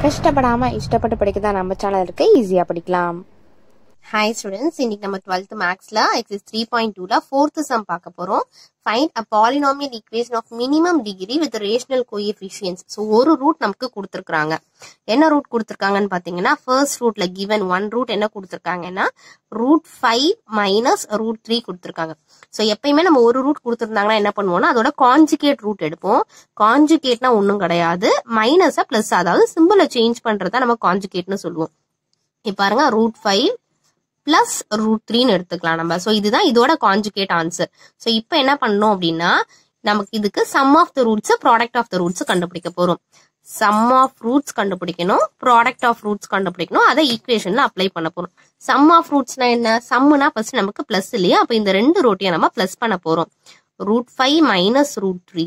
கஷ்டப்படாம இஷ்டப்பட்டு படிக்க தான் நம்ம சேனல் இருக்கு ஈஸியா படிக்கலாம் ஹாய் ஸ்டூடெண்ட்ஸ் இன்னைக்கு நம்ம டுவெல்த் மேக்ஸ்ல எக்ஸஸ் த்ரீ பாயிண்ட் டூல ஃபோர்த் சம் பார்க்க போறோம் find a polynomial equation of minimum degree with rational coefficients so ஒரு ரூட் நமக்கு கொடுத்துருக்காங்க என்ன ரூட் கொடுத்துருக்காங்கன்னு பார்த்தீங்கன்னா ஃபர்ஸ்ட் ரூட்ல கிவன் ஒன் ரூட் என்ன கொடுத்துருக்காங்கன்னா root five minus root three கொடுத்துருக்காங்க ஸோ எப்பயுமே நம்ம ஒரு ரூட் கொடுத்துருந்தாங்கன்னா என்ன பண்ணுவோம்னா அதோட காஞ்சுகேட் ரூட் எடுப்போம் காஞ்சுகேட்னா ஒன்றும் கிடையாது மைனஸா ப்ளஸ் அதாவது சிம்பிளை சேஞ்ச் பண்றதா நம்ம காஞ்சுகேட்னு சொல்லுவோம் இப்போ பாருங்க ரூட் ஃபைவ் பிளஸ் ரூட் த்ரீன்னு எடுத்துக்கலாம் நம்ம ஸோ இதுதான் இதோட காஞ்சுகேட் ஆன்சர் ஸோ இப்போ என்ன பண்ணணும் அப்படின்னா நமக்கு இதுக்கு sum of the roots product of the roots கண்டுபிடிக்க போறோம் சம் ஆஃப் ரூட்ஸ் கண்டுபிடிக்கணும் ப்ராடக்ட் ஆஃப் ரூட்ஸ் கண்டுபிடிக்கணும் அதை ஈக்குவேஷன்ல அப்ளை பண்ண போறோம் சம் ஆஃப் ரூட்ஸ்னா என்ன சம்முனா ஃபர்ஸ்ட் நமக்கு பிளஸ் இல்லையா அப்போ இந்த ரெண்டு ரூட்டையும் நம்ம பிளஸ் பண்ண போறோம் root five minus root three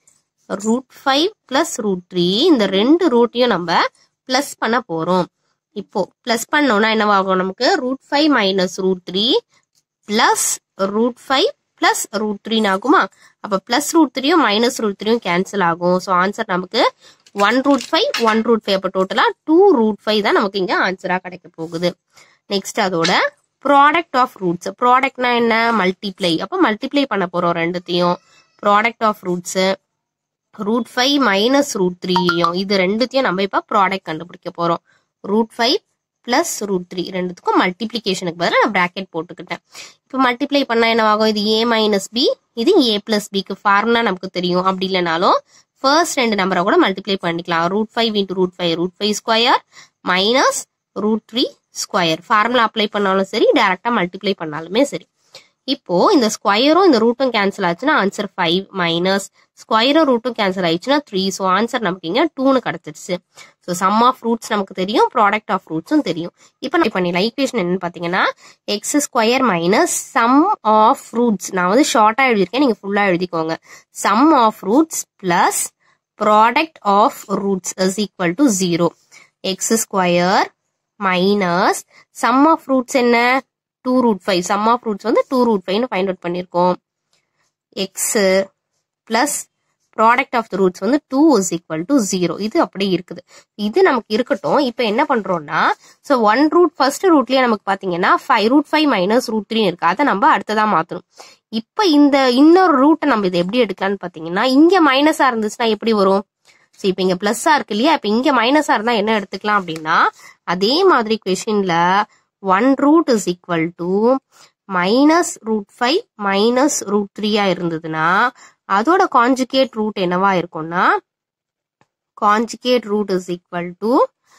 root five plus root three இந்த ரெண்டு ரூட்டையும் நம்ம பிளஸ் பண்ண போறோம் இப்போ பிளஸ் பண்ணோம்னா என்னவாகும் நமக்கு root five minus root three plus root five plus root த்ரீன்னு ஆகுமா அப்ப பிளஸ் ரூட் த்ரீயும் மைனஸ் ரூட் த்ரீயும் கேன்சல் ஆகும் ஸோ ஆன்சர் நமக்கு one root five one root five அப்போ டோட்டலா டூ ரூட் ஃபைவ் தான் நமக்கு இங்க ஆன்சரா கிடைக்க போகுது நெக்ஸ்ட் அதோட ப்ராடக்ட் ஆஃப் ரூட்ஸ் ப்ராடக்ட்னா என்ன மல்டிப்ளை அப்போ மல்டிப்ளை பண்ண போறோம் ரெண்டுத்தையும் product of roots root five minus root த்ரீயையும் இது ரெண்டுத்தையும் நம்ம இப்போ ப்ராடக்ட் கண்டுபிடிக்க போறோம் root five plus root three ரெண்டுத்துக்கும் மல்டிப்ளிகேஷனுக்கு பதிலாக நான் ப்ராக்கெட் போட்டுக்கிட்டேன் இப்போ மல்டிப்ளை பண்ணா என்னவாகும் இது ஏ மைனஸ் பி இது ஏ பிளஸ் பிக்கு ஃபார்முலா நமக்கு தெரியும் அப்படி இல்லைனாலும் ஃபர்ஸ்ட் ரெண்டு நம்பரை கூட மல்டிப்ளை பண்ணிக்கலாம் root five into root five root five square minus root three square formula apply பண்ணாலும் சரி டேரக்டா மல்டிப்ளை பண்ணாலுமே சரி இப்போ இந்த ஸ்கொயரும் இந்த ரூட்டும் கேன்சல் ஆச்சுன்னா ஆன்சர் ஃபைவ் மைனஸ் ஸ்கொயரும் ரூட்டும் கேன்சல் ஆயிடுச்சுன்னா த்ரீ ஸோ ஆன்சர் நமக்கு இங்க டூன்னு கிடைச்சிருச்சு ஸோ சம் ஆஃப் ரூட்ஸ் நமக்கு தெரியும் ப்ராடக்ட் ஆஃப் ரூட்ஸும் தெரியும் இப்போ நான் பண்ணிடலாம் ஈக்குவேஷன் என்னன்னு பார்த்தீங்கன்னா x square minus sum of roots நான் வந்து ஷார்ட்டா எழுதியிருக்கேன் நீங்க ஃபுல்லா எழுதிக்கோங்க sum of roots plus product of roots is equal to zero x square minus sum of roots என்ன two root five sum of roots வந்து டூ ரூட் ஃபைவ்னு ஃபைண்ட் அவுட் பண்ணியிருக்கோம் x plus product of the roots வந்து two is equal to zero இது அப்படியே இருக்குது இது நமக்கு இருக்கட்டும் இப்போ என்ன பண்றோம்னா ஸோ ஒன் ரூட் ஃபர்ஸ்ட் ரூட்லயே நமக்கு பாத்தீங்கன்னா five root five minus root three இருக்கு அதை நம்ம அடுத்ததா மாத்தணும் இப்போ இந்த இன்னொரு ரூட்டை நம்ம இதை எப்படி எடுக்கலாம்னு பாத்தீங்கன்னா இங்க மைனஸா இருந்துச்சுன்னா எப்படி வரும் ஸோ இப்போ இங்க பிளஸ்ஸா இருக்கு இல்லையா இப்போ இங்க மைனஸா இருந்தா என்ன எடுத்துக்கலாம் அப்படின்னா அதே மாதிரி கொஷின்ல one root is equal to minus root five minus root த்ரீயா இருந்ததுன்னா அதோட காஞ்சுகேட் ரூட் என்னவா இருக்கும்னா conjugate root is equal to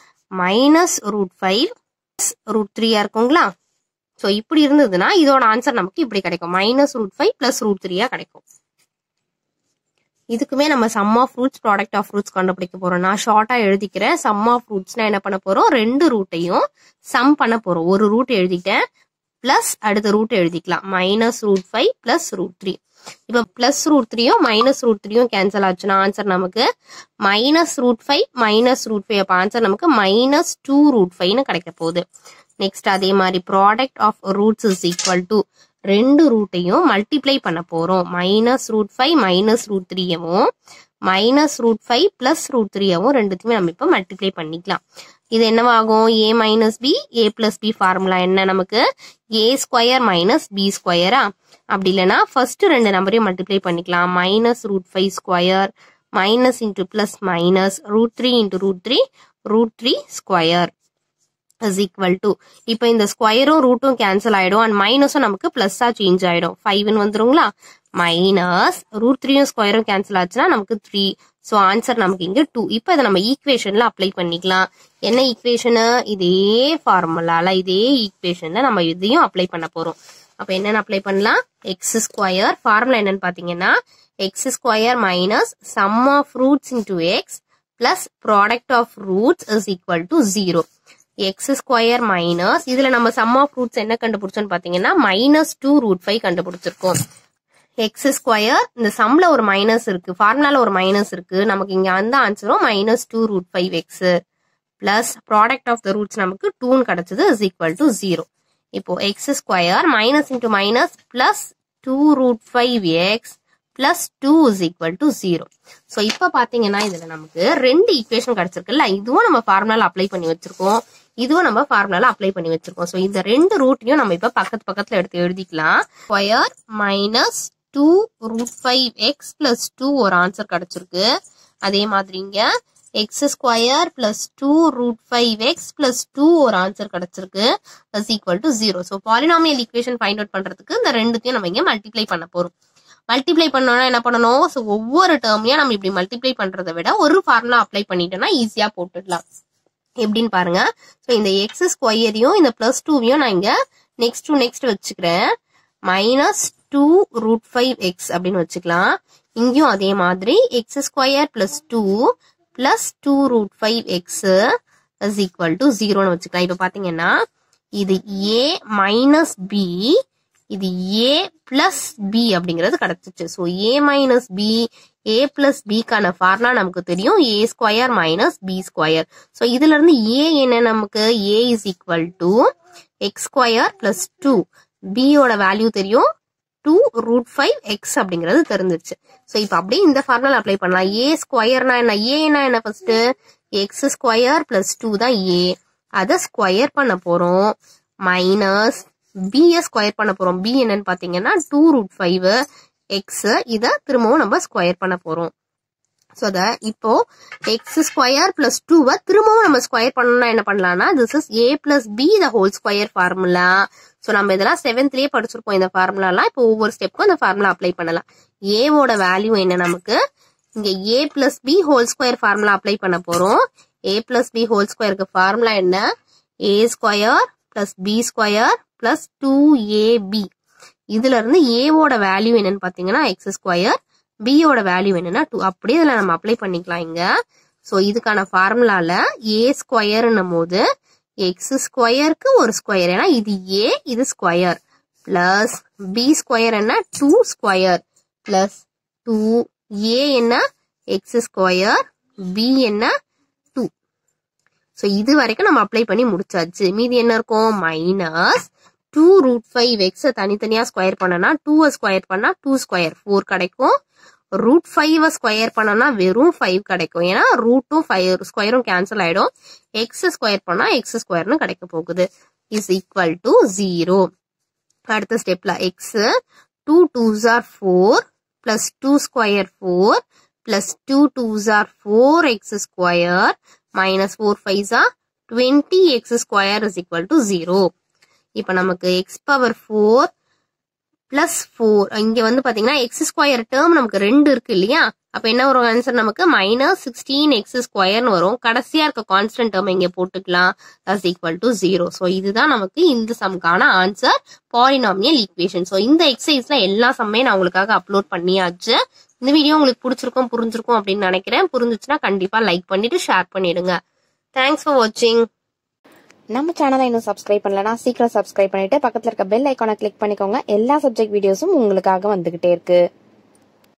minus root five root த்ரீயா இருக்குங்களா ஸோ இப்படி இருந்ததுன்னா இதோட ஆன்சர் நமக்கு இப்படி கிடைக்கும் minus root five plus root த்ரீயா கிடைக்கும் இதுக்குமே நம்ம sum of roots product of roots கண்டுபிடிக்க போறோம் நான் ஷார்ட்டா எழுதிக்கிறேன் சம் ஆஃப் ரூட்ஸ்னா என்ன பண்ண போறோம் ரெண்டு ரூட்டையும் சம் பண்ண போறோம் ஒரு ரூட் எழுதிட்டேன் பிளஸ் அடுத்த ரூட் எழுதிக்கலாம் minus root five plus root three இப்போ பிளஸ் ரூட் த்ரீயும் மைனஸ் ரூட் த்ரீயும் கேன்சல் ஆச்சுன்னா ஆன்சர் நமக்கு minus root five minus root five அப்போ ஆன்சர் நமக்கு மைனஸ் டூ ரூட் ஃபைவ்னு கிடைக்க போகுது நெக்ஸ்ட் அதே மாதிரி product of roots is equal to ரெண்டு ரூட்டையும் மல்டிப்ளை பண்ண போறோம் minus root five minus root த்ரீயவும் minus root five plus root த்ரீயவும் ரெண்டுத்தையுமே நம்ம இப்போ மல்டிப்ளை பண்ணிக்கலாம் இது என்னவாகும் ஏ minus b a plus b formula என்ன நமக்கு ஏ ஸ்கொயர் மைனஸ் பி ஸ்கொயரா அப்படி இல்லைன்னா ஃபர்ஸ்ட் ரெண்டு நம்பரையும் மல்டிப்ளை பண்ணிக்கலாம் minus root five square minus into plus minus root three into root three root three square is equal to இப்போ இந்த ஸ்கொயரும் ரூட்டும் கேன்சல் ஆயிடும் அண்ட் மைனஸும் நமக்கு பிளஸ்ஸா சேஞ்ச் ஆயிடும் ஃபைவ்னு வந்துருங்களா மைனஸ் ரூட் த்ரீயும் ஸ்கொயரும் கேன்சல் ஆச்சுன்னா நமக்கு த்ரீ ஸோ ஆன்சர் நமக்கு இங்க டூ இப்போ இதை நம்ம ஈக்குவேஷன்ல அப்ளை பண்ணிக்கலாம் என்ன ஈக்குவேஷனு இதே ஃபார்முலால இதே ஈக்குவேஷன்ல நம்ம இதையும் அப்ளை பண்ண போறோம் அப்போ என்னென்ன அப்ளை பண்ணலாம் எக்ஸ் ஸ்கொயர் ஃபார்முலா என்னன்னு பாத்தீங்கன்னா x square minus sum of roots into x plus product of roots is equal to zero x square minus இதுல நம்ம சம் ஆஃப் ரூட்ஸ் என்ன கண்டுபிடிச்சோம்னு பாத்தீங்கன்னா மைனஸ் டூ ரூட் ஃபைவ் கண்டுபிடிச்சிருக்கோம் எக்ஸ் ஸ்கொயர் இந்த சம்ல ஒரு மைனஸ் இருக்கு ஃபார்முலால ஒரு மைனஸ் இருக்கு நமக்கு இங்க அந்த ஆன்சரும் minus two root five x plus product of the roots நமக்கு டூன்னு கிடைச்சது இஸ் ஈக்குவல் டு ஜீரோ இப்போ x square minus into minus plus two root five x plus two is equal to zero so இப்போ பார்த்தீங்கன்னா இதில் நமக்கு ரெண்டு equation கிடைச்சிருக்குல்ல இதுவும் நம்ம ஃபார்முலால அப்ளை பண்ணி வச்சிருக்கோம் இதுவும் நம்ம ஃபார்முலால அப்ளை பண்ணி வச்சிருக்கோம் ஸோ இந்த ரெண்டு ரூட்டையும் நம்ம இப்போ பக்கத்து பக்கத்தில் எடுத்து எழுதிக்கலாம் square minus two root five x plus two ஒரு ஆன்சர் கிடைச்சிருக்கு அதே மாதிரிங்க x square plus two root five x plus two ஒரு ஆன்சர் கிடைச்சிருக்கு is equal to zero so polynomial equation find out பண்றதுக்கு இந்த ரெண்டுத்தையும் நம்ம இங்கே மல்டிப்ளை பண்ண போறோம் மல்டிப்ளை பண்ணோம்னா என்ன பண்ணணும் ஸோ ஒவ்வொரு டேர்மையும் நம்ம இப்படி மல்டிப்ளை பண்றதை விட ஒரு ஃபார்முலா அப்ளை பண்ணிட்டோம்னா ஈஸியா போட்டுடலாம் எப்படின்னு பாருங்க ஸோ இந்த எக்ஸ் ஸ்கொயரையும் இந்த பிளஸ் டூவையும் நான் இங்க நெக்ஸ்ட் டு நெக்ஸ்ட் வச்சுக்கிறேன் minus two root five x அப்படின்னு வச்சுக்கலாம் இங்கேயும் அதே மாதிரி x square plus two plus two root five x is equal to ஜீரோன்னு வச்சுக்கலாம் இப்போ பார்த்தீங்கன்னா இது ஏ மைனஸ் பி இது ஏ பிளஸ் பி அப்படிங்கிறது கிடைச்சிச்சு so a minus b a plus பிக்கான ஃபார்முலா நமக்கு தெரியும் a square minus b square so இதுல இருந்து ஏ என்ன நமக்கு a is equal to x square plus two பியோட வேல்யூ தெரியும் டூ ரூட் ஃபைவ் எக்ஸ் அப்படிங்கிறது தெரிஞ்சிருச்சு ஸோ இப்போ அப்படியே இந்த ஃபார்முலா அப்ளை பண்ணலாம் ஏ ஸ்கொயர்னா என்ன ஏன்னா என்ன first x square plus two தான் ஏ அதை ஸ்கொயர் பண்ண போறோம் மைனஸ் பியை ஸ்கொயர் பண்ண போறோம் பி என்னன்னு பாத்தீங்கன்னா டூ ரூட் ஃபைவ் எக்ஸ் இதை திரும்பவும் நம்ம ஸ்கொயர் பண்ண போறோம் ஸோ அத இப்போ எக்ஸ் ஸ்கொயர் பிளஸ் டூவை திரும்பவும் நம்ம ஸ்கொயர் பண்ணணும்னா என்ன பண்ணலாம்னா this is a plus b the whole square formula so நம்ம இதெல்லாம் செவன்த்லயே படிச்சிருப்போம் இந்த ஃபார்முலாலாம் இப்போ ஒவ்வொரு ஸ்டெப்புக்கும் அந்த ஃபார்முலா அப்ளை பண்ணலாம் ஏவோட வேல்யூ என்ன நமக்கு இங்க a plus b whole square formula apply பண்ண போறோம் ஏ பிளஸ் பி ஹோல் ஸ்கொயருக்கு ஃபார்முலா என்ன a square plus b square plus two ab இதுல இருந்து ஏவோட வேல்யூ என்னன்னு பாத்தீங்கன்னா எக்ஸ் ஸ்கொயர் பியோட வேல்யூ என்னன்னா டூ அப்படியே இதுல நம்ம அப்ளை பண்ணிக்கலாம் இங்க ஸோ இதுக்கான ஃபார்முலால ஏ ஸ்கொயர்னும் போது எக்ஸ் ஸ்கொயருக்கு ஒரு ஸ்கொயர் ஏன்னா இது ஏ இது ஸ்கொயர் பிளஸ் பி ஸ்கொயர் என்ன two square plus two a என்ன எக்ஸ் ஸ்கொயர் பி என்ன டூ ஸோ இது வரைக்கும் நம்ம அப்ளை பண்ணி முடிச்சாச்சு மீதி என்ன இருக்கும் மைனஸ் டூ ரூட் ஃபைவ் எக்ஸை தனித்தனியாக ஸ்கொயர் பண்ணனா டூவை ஸ்கொயர் பண்ணா டூ ஸ்கொயர் ஃபோர் கிடைக்கும் ரூட் ஃபைவ் ஸ்கொயர் பண்ணனா வெறும் ஃபைவ் கிடைக்கும் ஏன்னா ரூட்டும் ஃபைவ் ஸ்கொயரும் கேன்சல் ஆயிடும் எக்ஸ் ஸ்கொயர் பண்ணா எக்ஸ் ஸ்கொயர்னு கிடைக்க போகுது இஸ் ஈக்குவல் டு ஜீரோ அடுத்த ஸ்டெப்ல x two twos are four plus two square four plus two twos are four x square minus four fives are twenty x square is equal to zero இப்போ நமக்கு x power four plus four இங்க வந்து பாத்தீங்கன்னா x square term நமக்கு ரெண்டு இருக்கு இல்லையா அப்ப என்ன வரும் ஆன்சர் நமக்கு மைனஸ் சிக்ஸ்டீன் எக்ஸ் ஸ்கொயர்னு வரும் கடைசியா இருக்க கான்ஸ்டன்ட் டேர்ம் இங்க போட்டுக்கலாம் thus equal to zero so இதுதான் நமக்கு இந்த சம்க்கான ஆன்சர் பாலினாமியல் ஈக்குவேஷன் ஸோ இந்த எக்ஸசைஸ்ல எல்லா சம்மே நான் உங்களுக்காக அப்லோட் பண்ணியாச்சு இந்த வீடியோ உங்களுக்கு பிடிச்சிருக்கும் புரிஞ்சிருக்கும் அப்படின்னு நினைக்கிறேன் புரிஞ்சிச்சுன்னா கண்டிப்பா லைக் பண்ணிட்டு ஷேர் பண்ணிடுங்க தேங்க்ஸ் ஃபார் வாட்சிங் நம்ம சேனலை இன்னும் சப்ஸ்கிரைப் பண்ணலனா சீக்கிரம் சப்ஸ்கிரைப் பண்ணிட்டு பக்கத்துல இருக்க பெல் ஐக்கானை கிளிக் பண்ணிக்கோங்க எல்லா சப்ஜெக்ட் வீடியோஸும் உங்களுக்காக வந்துகிட்டே இருக்கு